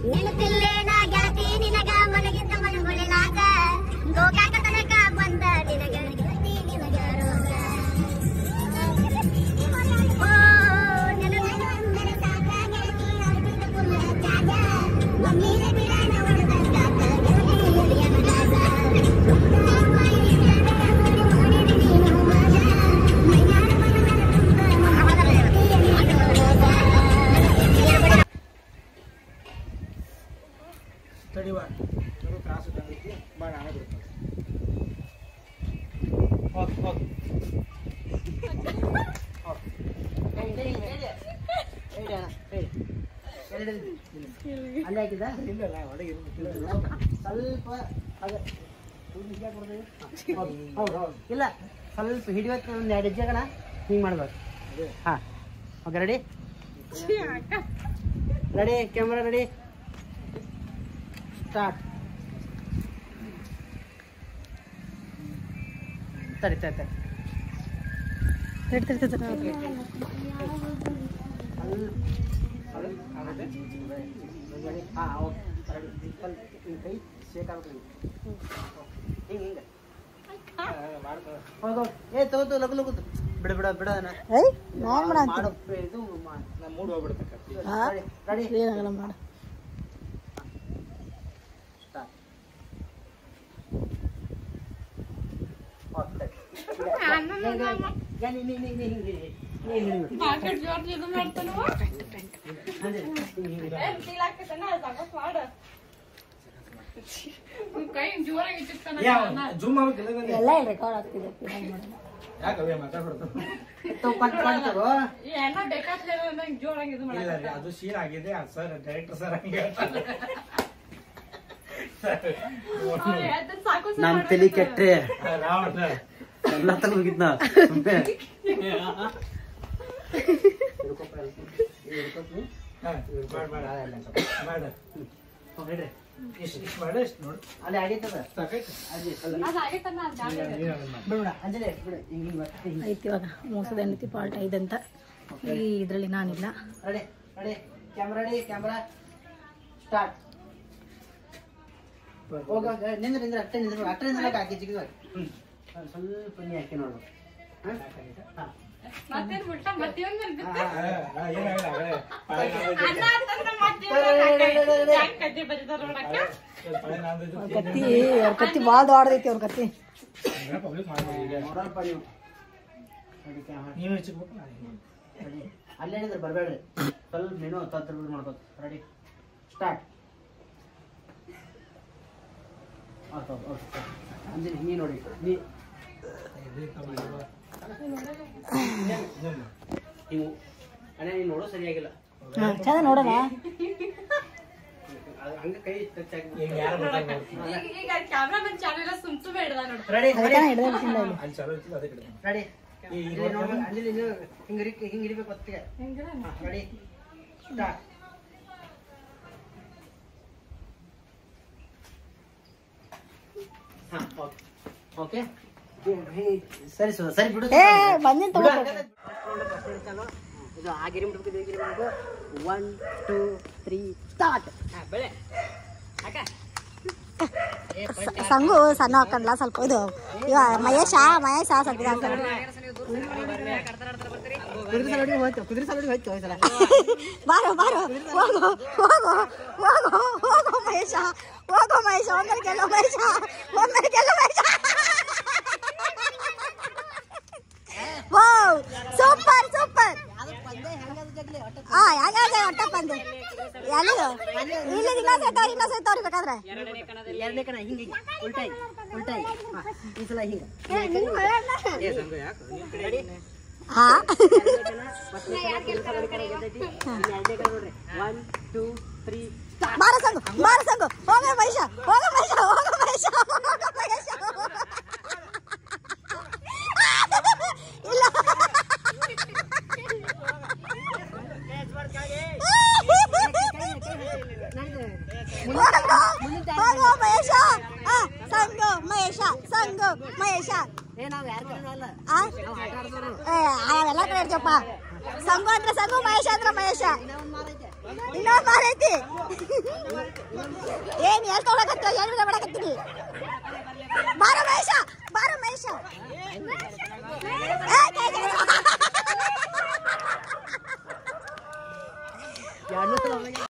ನೆನಪಿಲ್ಲೇನ ಗೆಳತಿ ನಿನಗ ಮನಗಿದ್ದ ಮನಗುಳಿಲಾಗ ಗೋಕಾಕ ತನಕ ಬಂದ ನಿನಗ ಗೆಳತಿ ನಿನಗ ರೋಗ ಓ, ನೆನಪಿನ ಅಂದರೆ ಸಾಕ ಗೆಳತಿ ಅರ್ಪಿತ ಪುಲ್ಲ ಜಾಗ. ಮಮ್ಮಿನ ಬಿಡಾಣ ಹೊಡೆದ ಕಾಕ ಗೆಳತಿ ಎದೆಯ ಮಗಾಗ. ನಮ್ಮ ಇಲ್ಲದೆ ಮಾಡಿರಿ ನೀನು ಮಗ. ಮೈಯಾರ ಮನವರ ತುಂಬ ಮನವರ ಗೆಳತಿಯ ನೀನು ರೋಗ. ತಡಿವಾ ಅದು ತ್ರಾಸು ಬಂದೈತಿ ಬಾ ನಾನೇ ಬಿಡ್ತೀನಿ ಹೋಗ್ ಹೋಗ್ ಅಲ್ಲೇ ಹಾಕಿದ ಇಲ್ಲ ಇಲ್ಲ ಒಳಗೆ ಇರು. ಸ್ವಲ್ಪ ಅದ ಹೌದು ಹೌದು ಇಲ್ಲ ಸ್ವಲ್ಪ ಹಿಡಿಯೋಕೆ ಒಂದು ಎರಡು ಹೆಜ್ಜೆ ಕಣ ಹಿಂಗೆ ಮಾಡ್ಬೇಕು ಹಾಂ okay ready ready camera ready start ತಡಿ ತಡಿ ತಡಿ ಹಾಂ ಓಕೆ ಸ್ವಲ್ಪ ಹಿಂಗೆ ಕೈ ಶೇಕ್ ಆಗ್ಬೇಕು ಹಿಂಗೆ ಹಿಂಗೆ ಹಾ, ಮಾಡ್ತಾರೆ. ಹೋಗ್ ಹೋಗ್. ಏ ತಗೋ ತಗೋ ಲಗು ಲಗು ಬಿಡ ಬಿಡ ಬಿಡ ಅದನ್ನ. ಮಾಡು, ಇದು ಮಾ- ನಾ ಮೂಡ್ ಹೋಗ್ಬಿಡ್ತಕ್ಕ ರೆಡಿ ರೆಡಿ ಸ್ಟಾರ್ಟ್ ಓಕೆ ನೀ ನೀ ನೀ ನೀ ಹಿಂಗೆ ಇರಿ. ನೀ ಹಿಂಗೆ ಇರು. ಅಂದ್ರೆ ಹಿಂಗೆ ಹಿಂಗೆ ಇರು. ಜೂಮ್ ಆಗ್ಬೇಕಿಲ್ಲ ಇದನ್ನ? ಎಲ್ಲ ರೆಕಾರ್ಡ್ ಆಗ್ತಿದೆ ಯಾಕೆ ಅವೇ ಮಾತಾಡ್ಬಿಡ್ತು ತಗೋ, ಪಟ್ ಪಟ್ ತಗೋ. ಇಲ್ಲ ರೀ ಅದು ಶೀರ್ ಆಗಿದೆ ಸರ್ ಡೈರೆಕ್ಟರ್ ಸರ್ ಹಂಗೆ ಹೇಳ್ತಾರೆ. ಸರ್, ನಮ್ ತಲಿ ಕೆಟ್ರೆ ರಾವಣ ಎಲ್ಲ ತಗ ಹೋಗಿದ್ನ ಸುಮ್ನೆ ಹಾ, ಮಾಡ್, ಮಾಡ್. ಮಾಡು. ಹೋಗ್ರಿ ಇಷ್ಟ್ ಇಷ್ಟ್ ಮಾಡು, ಇಷ್ಟ್ ನೋಡು. ಅಲ್ಲಿ ಆಗೈತದ ಸಾಕಾಯ್ತು? ಅಜ್ಜಿ ಅಲ್ಲ ನೀನ್ ಅದನ್ನ ಮಾಡು. ಬಿಡು ಬಿಡ ಅಂಜಲಿ ಬಿಡು ಹಿಂಗ್ ಹಿಂಗ್ ಬರ್ತಾ ಹಿಂಗ್ ಐತಿ ಇವಾಗ ಮೋಸದ ಹೆಂಡತಿ ಪಾರ್ಟ್ ಐದಂತ ಈ ಇದ್ರಲ್ಲಿ ನಾನಿಲ್ಲ ready ready camera ready camera start ಹೋಗ ನಿಂದ್ರ ನಿಂದ್ರ ಅಷ್ಟೇ ನಿಂದ್ರ ಅಷ್ಟೇ ನಿಂದ್ರ ಹಾಕಿ ಚಿಕ್ಕದಾಗ ಹ್ಮ್ ಅದ್ ಸ್ವಲ್ಪ ನೀ ಹಾಕಿ ನೋಡು ಹಾ? ಹಾ. ಹಾ, ಹಾ, ಏನಾಗಿಲ್ಲ, ಆಗಲೇ ಪಾಳೆ ನಾಂದಿದ್ದು ಅವ್ರ ಕತ್ತಿ ಅವ್ರ ಕತ್ತಿ ಭಾಳ ದೊಡ್ಡದೈತಿ ಅವ್ರ ಕತ್ತಿ ಹಂಗೆ public ಮಾಡ್ಬೋದು ಈಗ. ನೋಡಲ್ಪ ನೀವು ರೆಡಿ ಕ್ಯಾಮ್ರಾ ನೀನು ಹೆಚ್ಚಿಗ್ಬೇಕು, ನಾನು ಹಿಂಗೆ. ರೆಡಿ ಅಲ್ಲೇ ನಿಂದ್ರ ಬರಬೇಡ್ರಿ ಸ್ವಲ್ಪ ನೀನು ಹತ್ತು ಬಿಡು ಮಾಡ್ಬೇಕು ರೆಡಿ ಸ್ಟಾರ್ಟ್ ಆಯ್ತು ಓಕೆ ಅಂಜಲಿ ನೀ ನೋಡಿ ನೀ ಇದು ತಗೊಂಡು ಬಾ. ನೀವು ಅಣ್ಣ ನೀನು ನೋಡೋ ಸರಿಯಾಗಿಲ್ಲ ಹಾ ಚಂದ ನೋಡೋಣ ಅದು ಹಂಗೆ ಕೈ ಟಚ್ ಆಗಿ ಈಗ ಯಾರು ಬರ್ತಾರೆ ನೋಡ್ತೀನಿ. ರೆಡಿ ಅದಕ್ಕೆ ಹಿಡ್ದಿರ್ತೀನಿ ಇಲ್ಲಿ ಅಲ್ಲಿ ಚಲೋ ಇರ್ತದೆ ಅದೇ ಕಡೆ ರೆಡಿ ಈ ಇಲ್ಲಿ ನೋಡು ಅಂಜಲಿ ನೀವು ಹಿಂಗೆ ಹಿಡಿ ಹಿಂಗೆ ಹಿಡಿಬೇಕು ಹೊತ್ತಿಗೆ ರೆಡಿ ಸ್ಟಾರ್ಟ್ ಹಾಂ ಓಕೆ ಓಕೆ ಸರಿ ಸರ್ ಸರಿ ಬಿಡು ಏ ಬಂದಿನ ಬಿಡು, ತಗೋ ಹಂಗಾದ್ರೆ first round, first round ಚಾಲು. ಇದು ಆ ಗಿರಿ ಮುಟ್ಬೇಕು ಇದು ಈ ಗಿರಿ ಮುಟ್ಬೇಕು ಒನ್ ಟೂ ತ್ರೀ ಸ್ಟಾರ್ಟ್ ಬೆಳೆ ಅಕ್ಕ ಸಂಗು ಸಣ್ಣ ಹಾಕಂಡ್ಲ ಸ್ವಲ್ಪ ಇದು ಇವ ಮಹೇಶ ಮಹೇಶ ಸ್ವಲ್ಪ ಇದು ಹಾಕ್ತಾನೆ. ಕುದುರೆ ಸಲುವಾಗಿ ಹೋಯ್ತು ಕುದುರೆ ಸಲುವಾಗಿ ಹೋಯ್ತು ಈ ಸಲ ಬಾರೋ ಬಾರೋ ಹೋಗು ಹೋಗು ಹೋಗು ಹೋಗು ಮಹೇಶ ಹೋಗು ಮಹೇಶ ಒಂದರೆ ಗೆಲ್ಲೋ ಮಹೇಶ ಒಂದರೆ ಗೆಲ್ಲೋ ಮಹೇಶ ವಾವ್ ಸೂಪರ್ ಸೂಪರ್ ಆ ಯಾಕೆ ಹೊಟ್ಟೆ ಬಂದೆ ಎಲ್ಲಿದು ಇಲ್ಲಿ ಇನ್ನೊಂದು ಸೈತವ್ರಿ ಇನ್ನೊಂದು ಸೈತವ್ರಿ ಬೇಕಾದ್ರೆ ಎರಡನೇ ಕಣ ಹಿಂಗೆ ಉಲ್ಟಾಯಿ ಉಲ್ಟಾಯಿ ಹಾ, ಈ ಸಲ ಹಿಂಗೆ ರೆಡಿ ಹಾ ಒನ್ ಟೂ ತ್ರೀ ಬಾರ ಸಂಗು ಬಾರ ಸಂಗು ಹೋಗ ಮಹೇಶ ಹೋಗ ಮಹೇಶ ಹೋಗ ಮಹೇಶ ಹೋಗ ಮಹೇಶ ಇಲ್ಲ ಹೋಗು ಮಹೇಶ ಆ, ಸಂಗು ಮಹೇಶ ಸಂಗು ಮಹೇಶ ಏ ನಾವು ಯಾರ ಕಡೆನೂ ಅಲ್ಲ ಆ? ನಾವು ಆಟ ಆಡ್ದವ್ರು ಏ ಅವೆಲ್ಲ ಕಡೆ ಇರ್ತೀವಪ್ಪ ಸಂಗು ಅಂದ್ರೆ ಸಂಗು ಮಹೇಶ ಅಂದ್ರೆ ಮಹೇಶ ಇನ್ನೊಂದು ಮಾರೈತೆ ಇನ್ನೊಂದು ಬಾರ್ ಐತಿ ಏನ್ ಎಲ್ಲಿ ತೊಗೊಳಕತ್ತ ಏನ್ ವಿಡಿಯೋ ಮಾಡಕತ್ತೀನಿ ಬಾರ ಮಹೇಶ ಬಾರ ಮಹೇಶ ಏ, ಕೈ ಕೈ. ಎರಡು ಸಲ